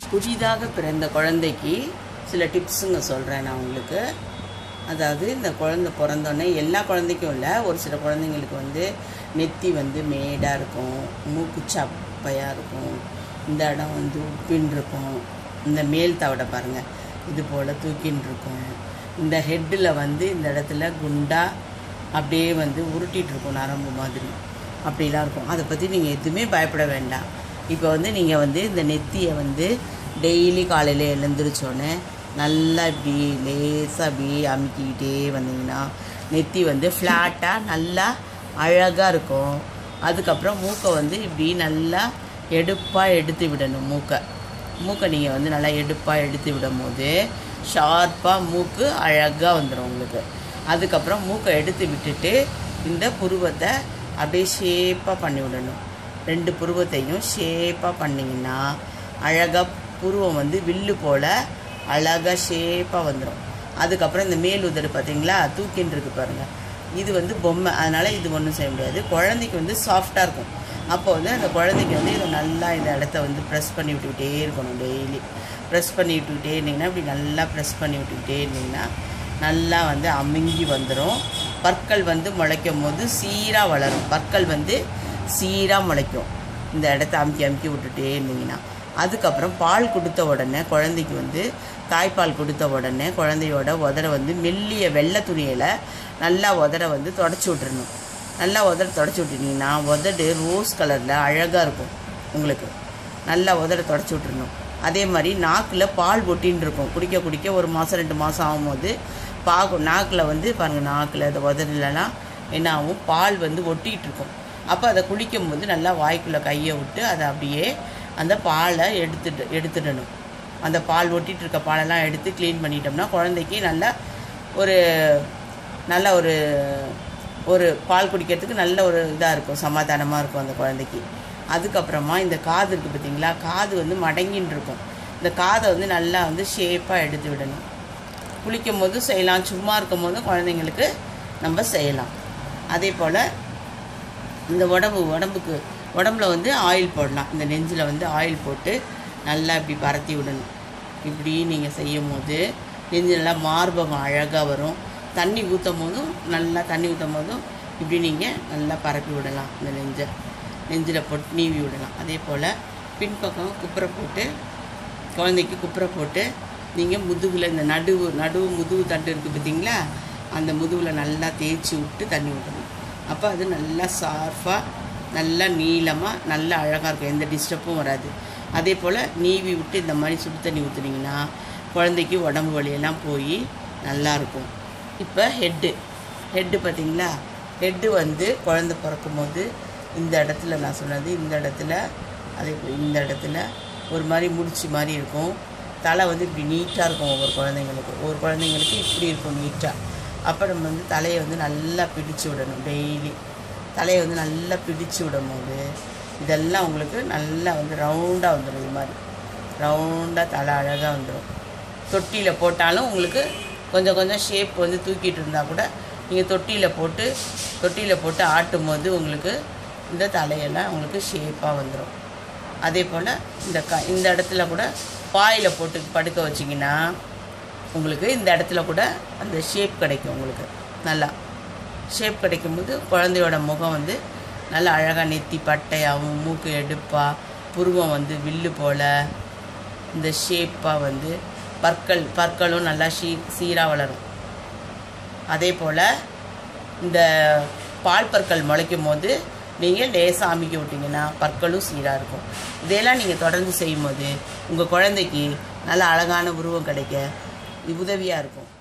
புதிதாக பிறந்த குழந்தைக்கு சில டிப்ஸுங்க சொல்கிறேன் நான் உங்களுக்கு அதாவது இந்த குழந்தை பிறந்தோடனே எல்லா குழந்தைக்கும் இல்லை ஒரு சில குழந்தைங்களுக்கு வந்து நெத்தி வந்து மேடாக இருக்கும் மூக்கு சப்பையாக இருக்கும் இந்த இடம் வந்து உப்பின் இருக்கும் இந்த மேல் தவடை பாருங்கள் இது போல் தூக்கின்னு இருக்கும் இந்த ஹெட்டில் வந்து இந்த இடத்துல குண்டா அப்படியே வந்து உருட்டிகிட்டு இருக்கும் நரம்பு மாதிரி அப்படிலாம் இருக்கும் அதை பற்றி நீங்கள் எதுவுமே பயப்பட வேண்டாம் இப்போ வந்து நீங்கள் வந்து இந்த நெத்தியை வந்து டெய்லி காலையில் எழுந்திரிச்சோன்னே நல்லா இப்படி லேசாக அப்படியே அமுக்கிக்கிட்டே வந்தீங்கன்னா நெத்தி வந்து ஃப்ளாட்டாக நல்லா அழகாக இருக்கும் அதுக்கப்புறம் மூக்கை வந்து இப்படி நல்லா எடுப்பாக எடுத்து விடணும் மூக்கை மூக்கை நீங்கள் வந்து நல்லா எடுப்பாக எடுத்து விடும் போது ஷார்ப்பாக மூக்கு அழகாக வந்துடும் உங்களுக்கு அதுக்கப்புறம் மூக்கை எடுத்து விட்டுட்டு இந்த புருவத்தை அப்படியே ஷேப்பாக பண்ணி விடணும் ரெண்டு புருவத்தையும் ஷேப்பாக பண்ணிங்கன்னா அழகாக புருவம் வந்து வில்லு போல் அழகாக ஷேப்பாக வந்துடும் அதுக்கப்புறம் இந்த மேல் உதடு பார்த்தீங்களா தூக்கின்னு இருக்கு பாருங்கள் இது வந்து பொம்மை அதனால் இது ஒன்றும் செய்ய முடியாது குழந்தைக்கு வந்து சாஃப்டாக இருக்கும் அப்போ வந்து அந்த குழந்தைக்கு வந்து இதை நல்லா இந்த இடத்த வந்து ப்ரெஸ் பண்ணி விட்டுக்கிட்டே இருக்கணும் டெய்லி ப்ரெஸ் பண்ணி விட்டுக்கிட்டே இருந்தீங்கன்னா இப்படி நல்லா ப்ரெஸ் பண்ணி விட்டுக்கிட்டே இருந்தீங்கன்னா நல்லா வந்து அமுங்கி வந்துடும் பற்கள் வந்து முளைக்கும் போது சீராக வளரும் பற்கள் வந்து சீராக முளைக்கும் இந்த இடத்த அமுக்கி அமுக்கி விட்டுட்டே இருந்தீங்கன்னா அதுக்கப்புறம் பால் கொடுத்த உடனே குழந்தைக்கு வந்து தாய்ப்பால் கொடுத்த உடனே குழந்தையோட உதட வந்து மெல்லிய வெள்ளை துணியில் நல்லா உதட வந்து தொடச்சி விட்டுறணும் நல்லா உதட தொடச்சி விட்டுட்டீங்கன்னா உதடு ரோஸ் கலரில் அழகாக இருக்கும் உங்களுக்கு நல்லா உதட தொடச்சி விட்டுறணும் அதே மாதிரி நாக்கில் பால் ஒட்டின்னு இருக்கும் குடிக்க குடிக்க ஒரு மாதம் ரெண்டு மாதம் ஆகும்போது பாகு நாக்கில் வந்து பாருங்கள் நாக்கில் அந்த உதடுலலாம் என்ன ஆகும் பால் வந்து ஒட்டிகிட்டு இருக்கும் அப்போ அதை குளிக்கும்போது நல்லா வாய்க்குள்ளே கையை விட்டு அதை அப்படியே அந்த பாலை எடுத்துட்டு எடுத்துடணும் அந்த பால் ஒட்டிகிட்டு இருக்க பாலெல்லாம் எடுத்து க்ளீன் பண்ணிட்டோம்னா குழந்தைக்கு நல்லா ஒரு நல்ல ஒரு ஒரு பால் குடிக்கிறதுக்கு நல்ல ஒரு இதாக இருக்கும் சமாதானமாக இருக்கும் அந்த குழந்தைக்கு அதுக்கப்புறமா இந்த காது இருக்குது பார்த்தீங்களா காது வந்து மடங்கின்னு இருக்கும் இந்த காதை வந்து நல்லா வந்து ஷேப்பாக எடுத்து விடணும் குளிக்கும் போது செய்யலாம் சும்மா இருக்கும் போதும் குழந்தைங்களுக்கு நம்ம செய்யலாம் அதே போல் இந்த உடம்பு உடம்புக்கு உடம்புல வந்து ஆயில் போடலாம் இந்த நெஞ்சில் வந்து ஆயில் போட்டு நல்லா இப்படி பரத்தி விடணும் இப்படி நீங்கள் செய்யும் போது நெஞ்சு நல்லா மார்பகம் அழகாக வரும் தண்ணி ஊற்றும் போதும் நல்லா தண்ணி ஊற்றும் போதும் இப்படி நீங்கள் நல்லா பரப்பி விடலாம் இந்த நெஞ்சை நெஞ்சில் போட்டு நீவி விடலாம் அதே போல் பின்பக்கம் குப்புரை போட்டு குழந்தைக்கு குப்புரை போட்டு நீங்கள் முதுகில் இந்த நடுவு நடுவு முதுகு தண்டு இருக்குது பார்த்தீங்களா அந்த முதுகில் நல்லா தேய்ச்சி விட்டு தண்ணி ஊற்றணும் அப்போ அது நல்லா சார்ஃபாக நல்லா நீளமாக நல்லா அழகாக இருக்கும் எந்த டிஸ்டர்பும் வராது அதே போல் நீவி விட்டு இந்த மாதிரி சுடு தண்ணி ஊற்றுனீங்கன்னா குழந்தைக்கு உடம்பு வலியெல்லாம் போய் நல்லாயிருக்கும் இப்போ ஹெட்டு ஹெட்டு பார்த்தீங்களா ஹெட்டு வந்து குழந்தை பிறக்கும் போது இந்த இடத்துல நான் சொன்னது இந்த இடத்துல அதே போல் இந்த இடத்துல ஒரு மாதிரி முடிச்சு மாதிரி இருக்கும் தலை வந்து இப்படி நீட்டாக இருக்கும் ஒவ்வொரு குழந்தைங்களுக்கு ஒவ்வொரு குழந்தைங்களுக்கு இப்படி இருக்கும் நீட்டாக அப்போ நம்ம வந்து தலையை வந்து நல்லா பிடிச்சு விடணும் டெய்லி தலையை வந்து நல்லா பிடிச்சு விடும் போது இதெல்லாம் உங்களுக்கு நல்லா வந்து ரவுண்டாக வந்துடும் இது மாதிரி ரவுண்டாக தலை அழகாக வந்துடும் தொட்டியில் போட்டாலும் உங்களுக்கு கொஞ்சம் கொஞ்சம் ஷேப் வந்து தூக்கிட்டு இருந்தால் கூட நீங்கள் தொட்டியில் போட்டு தொட்டியில் போட்டு ஆட்டும் போது உங்களுக்கு இந்த தலையெல்லாம் உங்களுக்கு ஷேப்பாக வந்துடும் அதே போல் இந்த க இந்த இடத்துல கூட பாயில் போட்டு படுக்க வச்சிங்கன்னா உங்களுக்கு இந்த இடத்துல கூட அந்த ஷேப் கிடைக்கும் உங்களுக்கு நல்லா ஷேப் கிடைக்கும்போது குழந்தையோட முகம் வந்து நல்லா அழகாக நெத்தி பட்டையாகவும் மூக்கு எடுப்பாக புருவம் வந்து வில்லு போல் இந்த ஷேப்பாக வந்து பற்கள் பற்களும் நல்லா ஷீ சீராக வளரும் அதே போல் இந்த பால் பற்கள் முளைக்கும் போது நீங்கள் லேசாக அமைக்க விட்டிங்கன்னா பற்களும் சீராக இருக்கும் இதையெல்லாம் நீங்கள் தொடர்ந்து செய்யும்போது உங்கள் குழந்தைக்கு நல்ல அழகான உருவம் கிடைக்க உதவியாக இருக்கும்